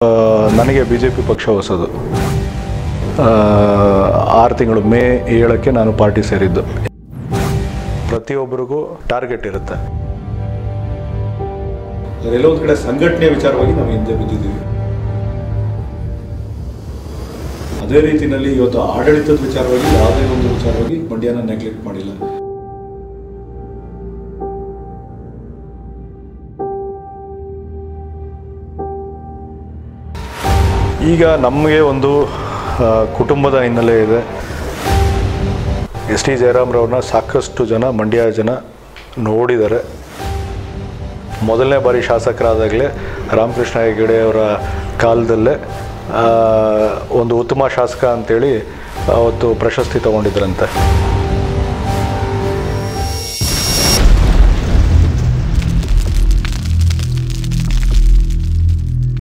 ಆ, ನನಗೆ B J P ಪಕ್ಷ ಹೊಸದು ಆ, ಆರು ತಿಂಗಳು ಮೇ ಏಳಕ್ಕೆ ನಾನು ಪಾರ್ಟಿ ಸೇರಿದ್ದು ಪ್ರತಿಯೊಬ್ಬರಿಗೂ ಟಾರ್ಗೆಟ್ ಇರುತ್ತೆ ಎಲ್ಲೋ ಒಂದು ಕಡೆ ಸಂಘಟನೆ ವಿಚಾರವಾಗಿ ನಾವು ಹಿಂದೆ ಬಿದ್ದಿದ್ದೀವಿ ಅದೇ ರೀತಿಯಲ್ಲಿ ಇವತ್ತು ಆಡಳಿತದ ವಿಚಾರವಾಗಿ ಯಾವುದೇ ಒಂದು ವಿಚಾರವಾಗಿ ಮಂಡ್ಯನ ನೆಗ್ಲೆಕ್ಟ್ ಮಾಡಿಲ್ಲ ಈಗ ನಮಗೆ ಒಂದು ಆ, ಕುಟುಂಬದ ಹಿನ್ನೆಲೆ ಇದೆ ಎಸ್ ಟಿ ಜಯರಾಮ್ರವ್ರನ್ನ ಸಾಕಷ್ಟು ಜನ ಮಂಡ್ಯ ಜನ ನೋಡಿದ್ದಾರೆ ಮೊದಲನೇ ಬಾರಿ ಶಾಸಕರಾದಾಗಲೇ ರಾಮಕೃಷ್ಣ ಹೆಗಡೆ ಅವರ ಕಾಲದಲ್ಲೇ ಆ, ಒಂದು ಉತ್ತಮ ಶಾಸಕ ಅಂತೇಳಿ ಅವತ್ತು ಪ್ರಶಸ್ತಿ ತಗೊಂಡಿದ್ರಂತೆ